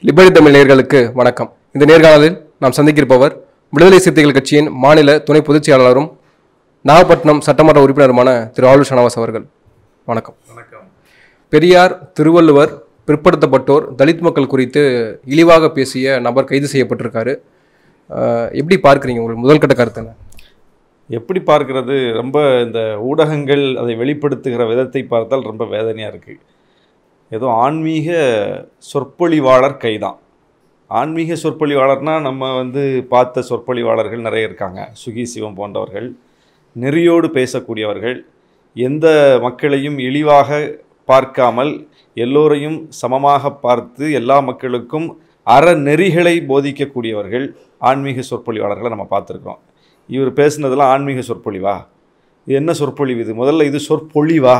Liberty Tamil நேயர்களுக்கு வணக்கம் இந்த நேர்காணலில் நாம் சந்திக்கிருப்பவர் விடுதலை சிறுத்தைகள் கட்சியின் மாநில துணை பொதுச் செயலாளரும் நாகப்பட்டினம் சட்டமன்ற உறுப்பினருமான திரு ஆலு ஷனவாஸ் அவர்கள் வணக்கம் வணக்கம் பெரியார் திருவள்ளுவர் பிற்படுத்தப்பட்டோர் தலித் மக்கள் குறித்து இழிவாக பேசிய நபர் கைது செய்யப்பட்டிருக்காரு அஹ், எப்படி பார்க்குறீங்க உங்களுக்கு முதல் கட்ட கருத்து என்ன எப்படி பார்க்கிறது ரொம்ப இந்த ஊடகங்கள் அதை வெளிப்படுத்துகிற விதத்தை பார்த்தால் ரொம்ப வேதனையாக இருக்குது ஏதோ ஆன்மீக சொற்பொழிவாளர் கைதான் ஆன்மீக சொற்பொழிவாளர்னா நம்ம வந்து பார்த்த சொற்பொழிவாளர்கள் நிறைய இருக்காங்க சுகி சிவம் போன்றவர்கள் நெறியோடு பேசக்கூடியவர்கள் எந்த மக்களையும் இழிவாக பார்க்காமல் எல்லோரையும் சமமாக பார்த்து எல்லா மக்களுக்கும் அறநெறிகளை போதிக்கக்கூடியவர்கள் ஆன்மீக சொற்பொழிவாளர்களை நம்ம பார்த்துருக்குறோம் இவர் பேசுனதெல்லாம் ஆன்மீக சொற்பொழிவா இது என்ன சொற்பொழிவு இது முதல்ல இது சொற்பொழிவா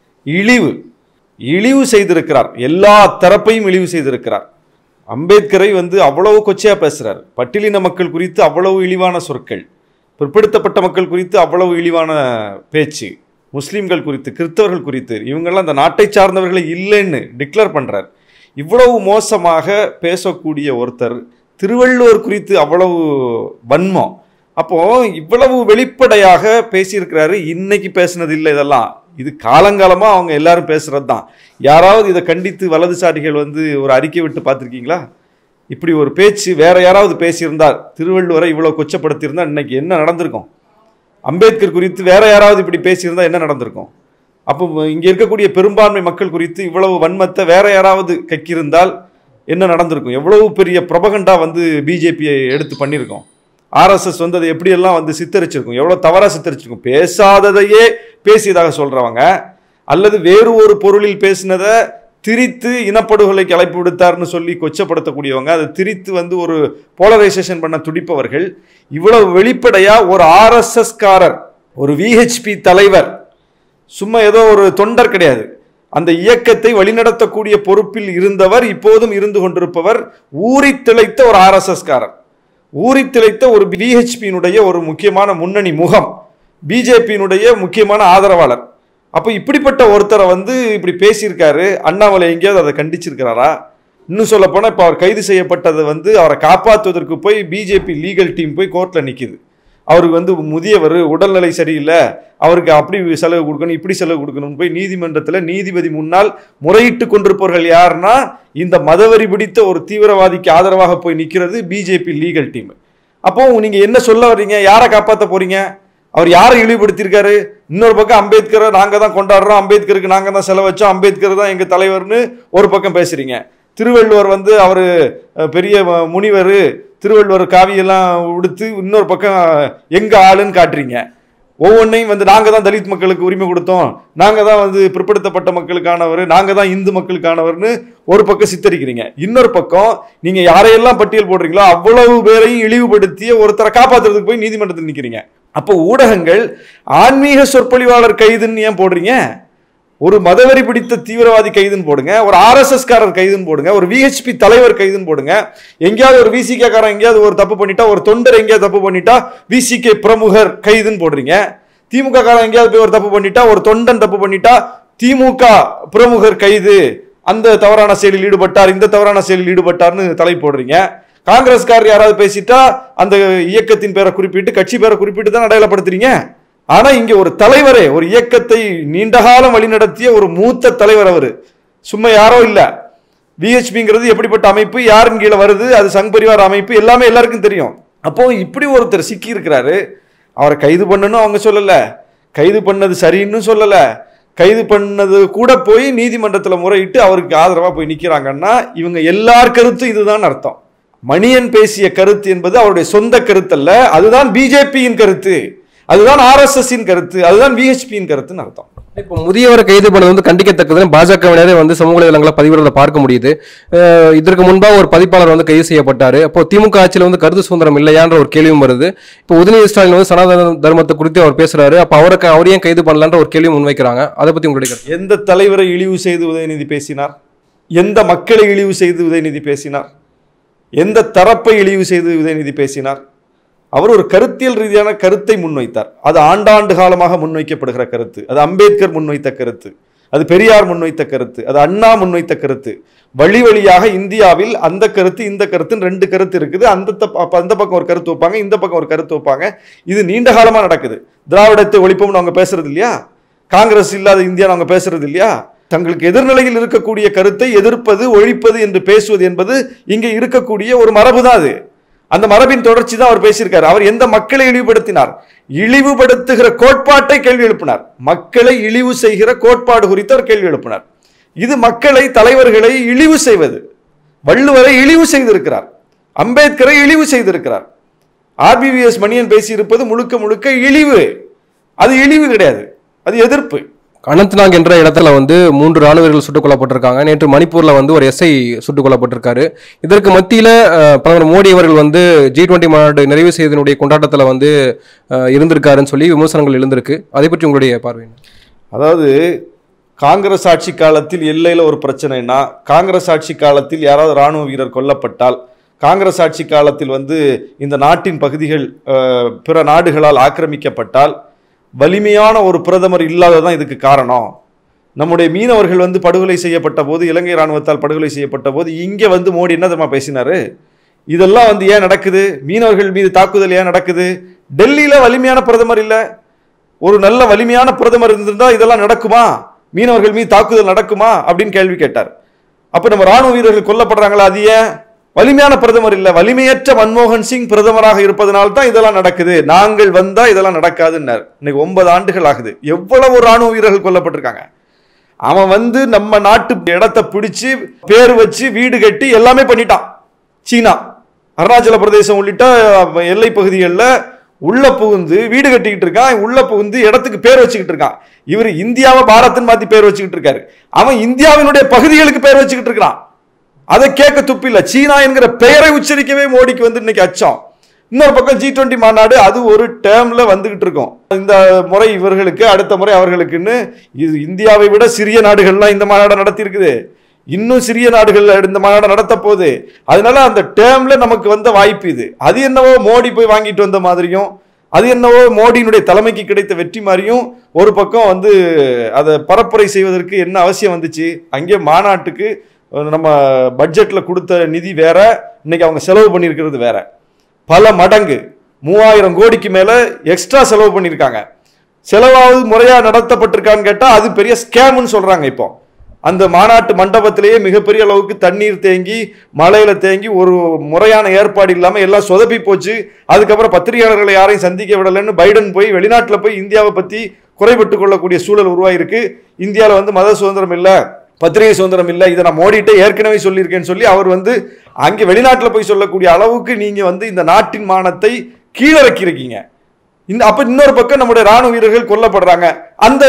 இழிவு இழிவு செய்திருக்கிறார் எல்லா தரப்பையும் இழிவு செய்திருக்கிறார் அம்பேத்கரை வந்து அவ்வளவு கொச்சையா பேசுறார் பட்டியலின மக்கள் குறித்து அவ்வளவு இழிவான சொற்கள் பிற்படுத்தப்பட்ட மக்கள் குறித்து அவ்வளவு இழிவான பேச்சு முஸ்லீம்கள் குறித்து கிறிஸ்தவர்கள் குறித்து இவங்கெல்லாம் இந்த நாட்டை சார்ந்தவர்களை இல்லைன்னு டிக்ளேர் பண்றார் இவ்வளவு மோசமாக பேசக்கூடிய ஒருத்தர் திருவள்ளுவர் குறித்து அவ்வளவு வன்மம் அப்போ இவ்வளவு வெளிப்படையாக பேசியிருக்கிறாரு இன்னைக்கு பேசுனது இல்லை இதெல்லாம் இது காலங்காலமா அவங்க எல்லாரும் பேசுறது தான் யாராவது இதை கண்டித்து வலதுசாரிகள் வந்து ஒரு அறிக்கை விட்டு பார்த்துருக்கீங்களா இப்படி ஒரு பேச்சு வேற யாராவது பேசியிருந்தால் திருவள்ளுவரை இவ்வளவு கொச்சப்படுத்தியிருந்தா இன்னைக்கு என்ன நடந்திருக்கும் அம்பேத்கர் குறித்து வேற யாராவது இப்படி பேசியிருந்தா என்ன நடந்திருக்கும் அப்போ இங்க இருக்கக்கூடிய பெரும்பான்மை மக்கள் குறித்து இவ்வளவு வன்மத்தை வேற யாராவது கக்கியிருந்தால் என்ன நடந்திருக்கும் எவ்வளவு பெரிய பிரபகண்டா வந்து பிஜேபியை எடுத்து பண்ணியிருக்கோம் ஆர்எஸ்எஸ் வந்து அதை எப்படியெல்லாம் வந்து சித்தரிச்சிருக்கும் எவ்வளோ தவறாக சித்தரிச்சிருக்கும் பேசாததையே பேசியதாக சொல்றவங்க அல்லது வேறு ஒரு பொருளில் பேசினதை திரித்து இனப்படுகொலைக்கு அழைப்பு விடுத்தார்னு சொல்லி கொச்சப்படுத்தக்கூடியவங்க அதை திரித்து வந்து ஒரு போலரைசேஷன் பண்ண துடிப்பவர்கள் இவ்வளவு வெளிப்படையா ஒரு ஆர்எஸ்எஸ் காரர் ஒரு விஹெச்பி தலைவர் சும்மா ஏதோ ஒரு தொண்டர் கிடையாது அந்த இயக்கத்தை வழிநடத்தக்கூடிய பொறுப்பில் இருந்தவர் இப்போதும் இருந்து கொண்டிருப்பவர் ஊறி திளைத்த ஒரு ஆர்எஸ்எஸ் காரர் ஊறி திளைத்த ஒரு பிஹெச்பியினுடைய ஒரு முக்கியமான முன்னணி முகம் பிஜேபியினுடைய முக்கியமான ஆதரவாளர் அப்போ இப்படிப்பட்ட ஒருத்தரை வந்து இப்படி பேசியிருக்காரு அண்ணாமலை எங்கேயாவது அதை கண்டிச்சிருக்கிறாரா இன்னும் சொல்ல போனால் இப்போ அவர் கைது செய்யப்பட்டது வந்து அவரை காப்பாற்றுவதற்கு போய் பிஜேபி லீகல் டீம் போய் கோர்ட்டில் நிற்கிது அவருக்கு வந்து முதியவர் உடல்நிலை சரியில்லை அவருக்கு அப்படி செலவு கொடுக்கணும் இப்படி செலவு கொடுக்கணும் போய் நீதிமன்றத்தில் நீதிபதி முன்னால் முறையிட்டு கொண்டிருப்பவர்கள் யாருன்னா இந்த மதவெறி பிடித்த ஒரு தீவிரவாதிக்கு ஆதரவாக போய் நிற்கிறது பிஜேபி லீகல் டீம் அப்போ நீங்க என்ன சொல்ல வர்றீங்க யாரை காப்பாற்ற போறீங்க அவர் யாரை இழிவுபடுத்தியிருக்காரு இன்னொரு பக்கம் அம்பேத்கரை நாங்க தான் கொண்டாடுறோம் அம்பேத்கருக்கு நாங்க தான் செலவு வச்சோம் அம்பேத்கர் தான் எங்க தலைவர்னு ஒரு பக்கம் பேசுறீங்க திருவள்ளுவர் வந்து அவர் பெரிய ம- முனிவர் திருவள்ளுவர் காவியெல்லாம் உடுத்து இன்னொரு பக்கம் எங்க ஆளுன்னு காட்டுறீங்க ஒவ்வொன்றையும் வந்து நாங்கள் தான் தலித் மக்களுக்கு உரிமை கொடுத்தோம் நாங்கள் தான் வந்து பிற்படுத்தப்பட்ட மக்களுக்கானவர் நாங்கள் தான் இந்து மக்களுக்கானவர்னு ஒரு பக்கம் சித்தரிக்கிறீங்க இன்னொரு பக்கம் நீங்கள் யாரையெல்லாம் பட்டியல் போடுறீங்களோ அவ்வளவு பேரையும் இழிவுபடுத்திய ஒருத்தரை காப்பாற்றுறதுக்கு போய் நீதிமன்றத்தில் நிற்கிறீங்க அப்போ ஊடகங்கள் ஆன்மீக சொற்பொழிவாளர் கைதுன்னு ஏன் போடுறீங்க ஒரு மதவெறி பிடித்த தீவிரவாதி கைதுன்னு போடுங்க ஒரு ஆர்எஸ்எஸ் காரர் கைதுன்னு போடுங்க ஒரு விஹெச்பி தலைவர் கைதுன்னு போடுங்க எங்கேயாவது ஒரு விசிகே காரன் எங்கேயாவது ஒரு தப்பு பண்ணிட்டா ஒரு தொண்டர் எங்கேயாவது தப்பு பண்ணிட்டா விசிகே பிரமுகர் கைதுன்னு போடுறீங்க திமுக காரன் எங்கேயாவது போய் ஒரு தப்பு பண்ணிட்டா ஒரு தொண்டன் தப்பு பண்ணிட்டா திமுக பிரமுகர் கைது அந்த தவறான செயலில் ஈடுபட்டார் இந்த தவறான செயலில் ஈடுபட்டார்னு தலை போடுறீங்க காங்கிரஸ்காரர் யாராவது பேசிட்டா அந்த இயக்கத்தின் பேரை குறிப்பிட்டு கட்சி பேரை குறிப்பிட்டு தான் அடையாளப்படுத்துறீங்க ஆனா இங்க ஒரு தலைவரே ஒரு இயக்கத்தை நீண்டகாலம் வழிநடத்திய ஒரு மூத்த தலைவர் அவரு சும்மா யாரோ இல்ல விஹெச்பிங்கிறது எப்படிப்பட்ட அமைப்பு யாரின் கீழே வருது அது சங் பரிவார அமைப்பு எல்லாமே எல்லாருக்கும் தெரியும் அப்போ இப்படி ஒருத்தர் சிக்கி இருக்கிறாரு அவரை கைது பண்ணணும் அவங்க சொல்லல கைது பண்ணது சரின்னு சொல்லல கைது பண்ணது கூட போய் நீதிமன்றத்துல முறையிட்டு அவருக்கு ஆதரவா போய் நிக்கிறாங்கன்னா இவங்க எல்லார் கருத்தும் இதுதான் அர்த்தம் மணியன் பேசிய கருத்து என்பது அவருடைய சொந்த கருத்து அல்ல அதுதான் பிஜேபியின் கருத்து அதுதான் ஆர்எஸ்எஸ்ஸின் கருத்து அதுதான் விஹெச்பியின் கருத்துன்னு அர்த்தம் இப்போ முதியவரை கைது பண்ணது வந்து கண்டிக்கத்தக்கதுன்னு பாஜகவினரே வந்து சமூக வலைதளங்களை பதிவிடுறதை பார்க்க முடியுது அஹ் இதற்கு முன்பாக ஒரு பதிப்பாளர் வந்து கைது செய்யப்பட்டாரு அப்போ திமுக ஆட்சியில் வந்து கருத்து சுதந்திரம் இல்லையான்ற ஒரு கேள்வியும் வருது இப்போ உதயநிதி ஸ்டாலின் வந்து சனாதன தர்மத்தை குறித்து அவர் பேசுறாரு அப்போ அவருக்கு அவர் ஏன் கைது பண்ணலான்ற ஒரு கேள்வியும் முன்வைக்கிறாங்க அதை பத்தி உங்களுடைய கருத்து எந்த தலைவரை இழிவு செய்து உதயநிதி பேசினார் எந்த மக்களை இழிவு செய்து உதயநிதி பேசினார் எந்த தரப்பை இழிவு செய்து உதயநிதி பேசினார் அவர் ஒரு கருத்தியல் ரீதியான கருத்தை முன்வைத்தார் அது ஆண்டாண்டு காலமாக முன்வைக்கப்படுகிற கருத்து அது அம்பேத்கர் முன்வைத்த கருத்து அது பெரியார் முன்வைத்த கருத்து அது அண்ணா முன்வைத்த கருத்து வழி வழியாக இந்தியாவில் அந்த கருத்து இந்த கருத்துன்னு ரெண்டு கருத்து இருக்குது அந்த தப்- அப்ப அந்த பக்கம் ஒரு கருத்து வைப்பாங்க இந்த பக்கம் ஒரு கருத்து வைப்பாங்க இது நீண்ட காலமா நடக்குது திராவிடத்தை ஒழிப்போம்னு அவங்க பேசுறது இல்லையா காங்கிரஸ் இல்லாத இந்தியா அவங்க பேசுறது இல்லையா தங்களுக்கு எதிர்நிலையில் இருக்கக்கூடிய கருத்தை எதிர்ப்பது ஒழிப்பது என்று பேசுவது என்பது இங்கே இருக்கக்கூடிய ஒரு மரபு தான் அது அந்த மரபின் தொடர்ச்சி தான் அவர் பேசியிருக்காரு அவர் எந்த மக்களை இழிவுபடுத்தினார் இழிவுபடுத்துகிற கோட்பாட்டை கேள்வி எழுப்பினார் மக்களை இழிவு செய்கிற கோட்பாடு குறித்து அவர் கேள்வி எழுப்பினார் இது மக்களை தலைவர்களை இழிவு செய்வது வள்ளுவரை இழிவு செய்திருக்கிறார் அம்பேத்கரை இழிவு செய்திருக்கிறார் ஆர்பிவிஎஸ் மணியன் பேசியிருப்பது முழுக்க முழுக்க இழிவு அது இழிவு கிடையாது அது எதிர்ப்பு அனந்த்நாக் என்ற இடத்துல வந்து மூன்று ராணுவர்கள் சுட்டுக் கொல்லப்பட்டிருக்காங்க நேற்று மணிப்பூர்ல வந்து ஒரு எஸ்ஐ சுட்டுக் கொல்லப்பட்டிருக்காரு இதற்கு மத்தியில அஹ், பிரதமர் மோடி அவர்கள் வந்து ஜி டுவெண்ட்டி மாநாடு நிறைவு செய்தனுடைய கொண்டாட்டத்துல வந்து அஹ், இருந்திருக்காருன்னு சொல்லி விமர்சனங்கள் எழுந்திருக்கு அதை பற்றி உங்களுடைய பார்வை என்ன? அதாவது காங்கிரஸ் ஆட்சி காலத்தில் எல்லையில் ஒரு பிரச்சனைனா காங்கிரஸ் ஆட்சி காலத்தில் யாராவது ராணுவ வீரர் கொல்லப்பட்டால் காங்கிரஸ் ஆட்சி காலத்தில் வந்து இந்த நாட்டின் பகுதிகள் அஹ், பிற நாடுகளால் ஆக்கிரமிக்கப்பட்டால் வலிமையான ஒரு பிரதமர் இல்லாததான் இதுக்கு காரணம் நம்முடைய மீனவர்கள் வந்து படுகொலை செய்யப்பட்ட போது இலங்கை ராணுவத்தால் படுகொலை செய்யப்பட்ட போது இங்கே வந்து மோடி என்ன தெரியுமா பேசினாரு இதெல்லாம் வந்து ஏன் நடக்குது மீனவர்கள் மீது தாக்குதல் ஏன் நடக்குது டெல்லியில வலிமையான பிரதமர் இல்லை ஒரு நல்ல வலிமையான பிரதமர் இருந்திருந்தா இதெல்லாம் நடக்குமா மீனவர்கள் மீது தாக்குதல் நடக்குமா அப்படின்னு கேள்வி கேட்டார் அப்ப நம்ம ராணுவ வீரர்கள் கொல்லப்படுறாங்களா அது ஏன் வலிமையான பிரதமர் இல்ல வலிமையற்ற மன்மோகன் சிங் பிரதமராக இருப்பதனால தான் இதெல்லாம் நடக்குது நாங்கள் வந்தா இதெல்லாம் நடக்காதுன்னார் இன்னைக்கு ஒன்பது ஆண்டுகள் ஆகுது எவ்வளவு ராணுவ வீரர்கள் கொல்லப்பட்டிருக்காங்க அவன் வந்து நம்ம நாட்டு இடத்தை பிடிச்சு பேர் வச்சு வீடு கட்டி எல்லாமே பண்ணிட்டான் சீனா அருணாச்சல பிரதேசம் உள்ளிட்ட எல்லை பகுதிகளில் உள்ள புகுந்து வீடு கட்டிக்கிட்டு இருக்கான் உள்ள புகுந்து இடத்துக்கு பேர் வச்சுக்கிட்டு இருக்கான் இவர் இந்தியாவை பாரத்னு மாத்தி பேர் வச்சுக்கிட்டு இருக்காரு அவன் இந்தியாவினுடைய பகுதிகளுக்கு பேர் வச்சுக்கிட்டு இருக்கிறான் அதை கேட்க துப்பில்ல சீனா என்கிற பெயரை உச்சரிக்கவே மோடிக்கு வந்து இன்னைக்கு அச்சம் இன்னொரு பக்கம் ஜி டுவெண்ட்டி மாநாடு அது ஒரு டேர்ம்ல வந்துகிட்டு இருக்கும் இந்த முறை இவர்களுக்கு அடுத்த முறை அவர்களுக்குன்னு இது இந்தியாவை விட சிறிய நாடுகள்லாம் இந்த மாநாடு நடத்தி இருக்குது இன்னும் சிறிய நாடுகள் இந்த மாநாடு நடத்த போகுது அதனால அந்த டேர்ம்ல நமக்கு வந்த வாய்ப்பு இது அது என்னவோ மோடி போய் வாங்கிட்டு வந்த மாதிரியும் அது என்னவோ மோடியினுடைய தலைமைக்கு கிடைத்த வெற்றி மாதிரியும் ஒரு பக்கம் வந்து அதை பரப்புரை செய்வதற்கு என்ன அவசியம் வந்துச்சு அங்கே மாநாட்டுக்கு நம்ம பட்ஜெட்ல கொடுத்த நிதி வேற இன்னைக்கு அவங்க செலவு பண்ணியிருக்கிறது வேற பல மடங்கு மூவாயிரம் கோடிக்கு மேல எக்ஸ்ட்ரா செலவு பண்ணியிருக்காங்க செலவாவது முறையா நடத்தப்பட்டிருக்கான்னு கேட்டா அது பெரிய ஸ்கேம்னு சொல்றாங்க இப்போ அந்த மாநாட்டு மண்டபத்திலேயே மிகப்பெரிய அளவுக்கு தண்ணீர் தேங்கி மழையில தேங்கி ஒரு முறையான ஏற்பாடு இல்லாம எல்லாம் சொதப்பி போச்சு அதுக்கப்புறம் பத்திரிகையாளர்களை யாரையும் சந்திக்க விடலைன்னு பைடன் போய் வெளிநாட்டுல போய் இந்தியாவை பத்தி குறைபட்டு கொள்ளக்கூடிய சூழல் உருவாயிருக்கு இந்தியாவில் வந்து மத சுதந்திரம் இல்லை பத்திரிகை சுதந்திரம் இல்லை இதை நான் மோடிட்டே ஏற்கனவே சொல்லியிருக்கேன்னு சொல்லி அவர் வந்து அங்கே வெளிநாட்டில் போய் சொல்லக்கூடிய அளவுக்கு நீங்க வந்து இந்த நாட்டின் மானத்தை கீழிறக்கி இருக்கீங்க இந்த அப்ப இன்னொரு பக்கம் நம்முடைய ராணுவ வீரர்கள் கொல்லப்படுறாங்க அந்த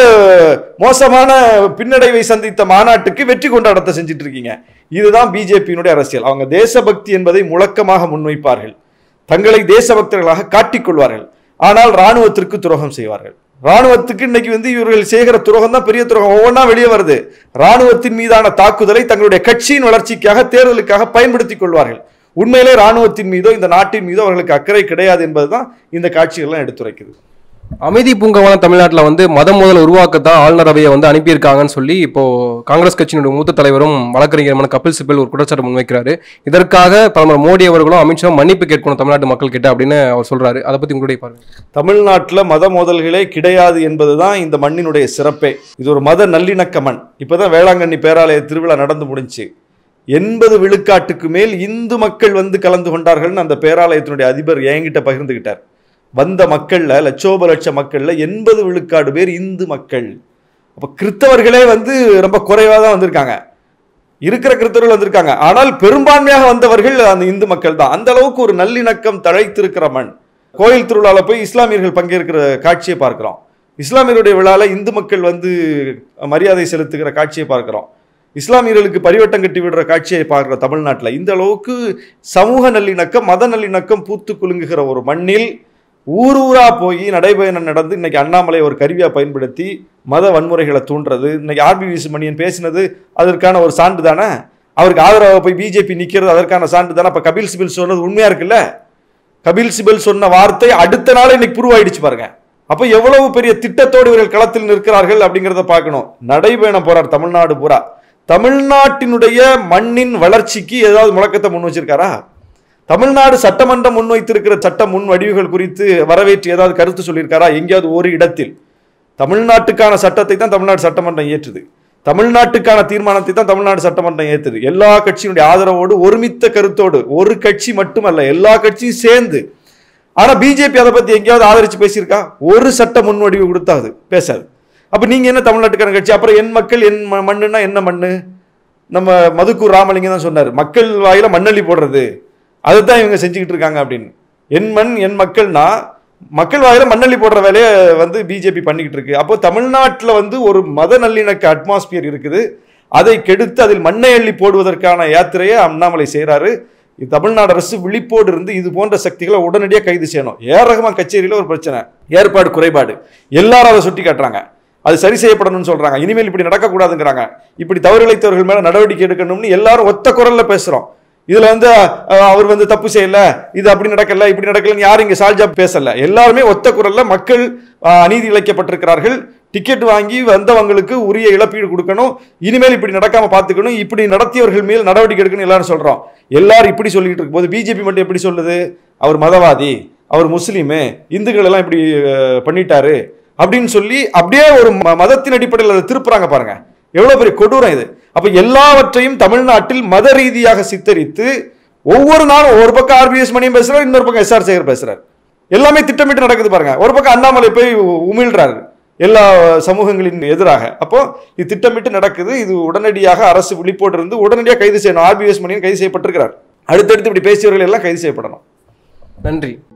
மோசமான பின்னடைவை சந்தித்த மாநாட்டுக்கு வெற்றி கொண்டாடத்தை செஞ்சுட்டு இருக்கீங்க இதுதான் பிஜேபியினுடைய அரசியல் அவங்க தேசபக்தி என்பதை முழக்கமாக முன்வைப்பார்கள் தங்களை தேசபக்தர்களாக காட்டிக்கொள்வார்கள் ஆனால் ராணுவத்திற்கு துரோகம் செய்வார்கள் ராணுவத்துக்கு இன்னைக்கு வந்து இவர்கள் செய்கிற துரோகம் தான் பெரிய துரோகம் ஒவ்வொன்றா வெளியே வருது ராணுவத்தின் மீதான தாக்குதலை தங்களுடைய கட்சியின் வளர்ச்சிக்காக தேர்தலுக்காக பயன்படுத்திக் கொள்வார்கள் உண்மையிலே ராணுவத்தின் மீதோ இந்த நாட்டின் மீதோ அவர்களுக்கு அக்கறை கிடையாது என்பதுதான் இந்த காட்சிகள்லாம் எடுத்துரைக்குது அமைதி பூங்காவான தமிழ்நாட்டில் வந்து மத மோதல் உருவாக்கத்தான் ஆளுநர் அவையை வந்து அனுப்பியிருக்காங்கன்னு சொல்லி இப்போ காங்கிரஸ் கட்சியினுடைய மூத்த தலைவரும் வழக்கறிஞருமான கபில் சிபல் ஒரு குற்றச்சாட்டு முன்வைக்கிறாரு இதற்காக பிரதமர் மோடி அவர்களும் அமித்ஷா மன்னிப்பு கேட்கணும் தமிழ்நாட்டு மக்கள் கிட்ட அப்படின்னு அவர் சொல்றாரு அதை பத்தி உங்களுடைய பார்வை தமிழ்நாட்டில் மத மோதல்களே கிடையாது என்பதுதான் இந்த மண்ணினுடைய சிறப்பே இது ஒரு மத நல்லிணக்க மண் இப்பதான் வேளாங்கண்ணி பேராலய திருவிழா நடந்து முடிஞ்சுச்சு எண்பது விழுக்காட்டுக்கு மேல் இந்து மக்கள் வந்து கலந்து கொண்டார்கள்னு அந்த பேராலயத்தினுடைய அதிபர் என்கிட்ட பகிர்ந்துகிட்டார் வந்த மக்கள்ல லட்சோப லட்ச மக்கள்ல எண்பது விழுக்காடு பேர் இந்து மக்கள் அப்ப கிறித்தவர்களே வந்து ரொம்ப குறைவா தான் வந்திருக்காங்க இருக்கிற கிறித்தவர்கள் வந்திருக்காங்க ஆனால் பெரும்பான்மையாக வந்தவர்கள் அந்த இந்து மக்கள் தான் அந்த அளவுக்கு ஒரு நல்லிணக்கம் தழைத்திருக்கிற மண் கோயில் திருவிழால போய் இஸ்லாமியர்கள் பங்கேற்கிற காட்சியை பார்க்கிறோம் இஸ்லாமியருடைய விழால இந்து மக்கள் வந்து மரியாதை செலுத்துகிற காட்சியை பார்க்கிறோம் இஸ்லாமியர்களுக்கு பரிவட்டம் கட்டி விடுற காட்சியை பார்க்கிறோம் தமிழ்நாட்டில் இந்த அளவுக்கு சமூக நல்லிணக்கம் மத நல்லிணக்கம் பூத்து குலுங்குகிற ஒரு மண்ணில் ஊர் ஊரா போய் நடைபயணம் நடந்து இன்னைக்கு அண்ணாமலை ஒரு கருவியா பயன்படுத்தி மத வன்முறைகளை தூண்டுறது இன்னைக்கு ஆர்பி விசுமணியன் பேசினது அதற்கான ஒரு சான்று தானே அவருக்கு ஆதரவாக போய் பிஜேபி நிக்கிறது அதற்கான சான்று தானே அப்ப கபில் சிபில் சொன்னது உண்மையா இருக்குல்ல கபில் சிபல் சொன்ன வார்த்தை அடுத்த நாள் இன்னைக்கு ப்ரூவ் ஆயிடுச்சு பாருங்க அப்ப எவ்வளவு பெரிய திட்டத்தோடு இவர்கள் களத்தில் நிற்கிறார்கள் அப்படிங்கிறத பார்க்கணும் நடைபயணம் போறார் தமிழ்நாடு பூரா தமிழ்நாட்டினுடைய மண்ணின் வளர்ச்சிக்கு ஏதாவது முழக்கத்தை முன் வச்சிருக்காரா தமிழ்நாடு சட்டமன்றம் முன்வைத்திருக்கிற சட்ட முன் வடிவுகள் குறித்து வரவேற்று ஏதாவது கருத்து சொல்லியிருக்காரா எங்கேயாவது ஒரு இடத்தில் தமிழ்நாட்டுக்கான சட்டத்தை தான் தமிழ்நாடு சட்டமன்றம் ஏற்றுது தமிழ்நாட்டுக்கான தீர்மானத்தை தான் தமிழ்நாடு சட்டமன்றம் ஏற்றுது எல்லா கட்சியினுடைய ஆதரவோடு ஒருமித்த கருத்தோடு ஒரு கட்சி மட்டுமல்ல எல்லா கட்சியும் சேர்ந்து ஆனா பிஜேபி அதை பத்தி எங்கேயாவது ஆதரிச்சு பேசியிருக்கா ஒரு சட்ட முன்வடிவு கொடுத்தாது பேசாது அப்ப நீங்க என்ன தமிழ்நாட்டுக்கான கட்சி அப்புறம் என் மக்கள் என் ம- மண்ணுன்னா என்ன மண்ணு நம்ம மதுக்கூர் ராமலிங்கம் தான் சொன்னார் மக்கள் வாயில மண்ணள்ளி போடுறது அதுதான் இவங்க செஞ்சுக்கிட்டு இருக்காங்க அப்படின்னு என் மண் என் மக்கள்னா மக்கள் வாயில மண்ணள்ளி போடுற வேலையை வந்து பிஜேபி பண்ணிக்கிட்டு இருக்கு அப்போ தமிழ்நாட்டில் வந்து ஒரு மத நல்லிணக்க அட்மாஸ்பியர் இருக்குது அதை கெடுத்து அதில் மண்ணை அள்ளி போடுவதற்கான யாத்திரையை அண்ணாமலை செய்கிறாரு தமிழ்நாடு அரசு விழிப்போடு இருந்து இது போன்ற சக்திகளை உடனடியாக கைது செய்யணும் ஏர் ரஹ்மான் கச்சேரியில் ஒரு பிரச்சனை ஏற்பாடு குறைபாடு எல்லாரும் அதை சுட்டி காட்டுறாங்க அது சரி செய்யப்படணும்னு சொல்றாங்க இனிமேல் இப்படி நடக்கக்கூடாதுங்கிறாங்க இப்படி தவறு இழைத்தவர்கள் மேல நடவடிக்கை எடுக்கணும்னு எல்லாரும் ஒத்த குரல்ல பேசுறோம் இதுல வந்து அஹ், அவர் வந்து தப்பு செய்யல இது அப்படி நடக்கல இப்படி நடக்கலன்னு யாரும் இங்க சால்ஜா பேசல எல்லாருமே ஒத்த குரல்ல மக்கள் அஹ், அநீதி இழைக்கப்பட்டிருக்கிறார்கள் டிக்கெட் வாங்கி வந்தவங்களுக்கு உரிய இழப்பீடு கொடுக்கணும் இனிமேல் இப்படி நடக்காம பார்த்துக்கணும் இப்படி நடத்தியவர்கள் மேல் நடவடிக்கை எடுக்கணும் எல்லாரும் சொல்றோம் எல்லாரும் இப்படி சொல்லிட்டு இருக்கும்போது பிஜேபி மட்டும் எப்படி சொல்லுது அவர் மதவாதி அவர் முஸ்லீமு இந்துக்கள் எல்லாம் இப்படி அஹ், பண்ணிட்டாரு அப்படின்னு சொல்லி அப்படியே ஒரு ம- மதத்தின் அடிப்படையில் அதை திருப்புறாங்க பாருங்க எவ்வளவு பெரிய கொடூரம் இது அப்ப எல்லாவற்றையும் தமிழ்நாட்டில் மத ரீதியாக சித்தரித்து ஒவ்வொரு நாளும் ஒரு பக்கம் ஆர்பிஎஸ் மணியும் பேசுறாரு இன்னொரு பக்கம் எஸ்ஆர் சேகர் பேசுறாரு எல்லாமே திட்டமிட்டு நடக்குது பாருங்க ஒரு பக்கம் அண்ணாமலை போய் உ- உமிழ்றாரு எல்லா சமூகங்களின் எதிராக அப்போ இது திட்டமிட்டு நடக்குது இது உடனடியாக அரசு விழிப்போடு இருந்து உடனடியாக கைது செய்யணும் ஆர்பிஎஸ் மணியன் கைது செய்யப்பட்டிருக்கிறார் அடுத்தடுத்து இப்படி பேசியவர்கள் எல்லாம் கைது செய்யப்படணும் நன்றி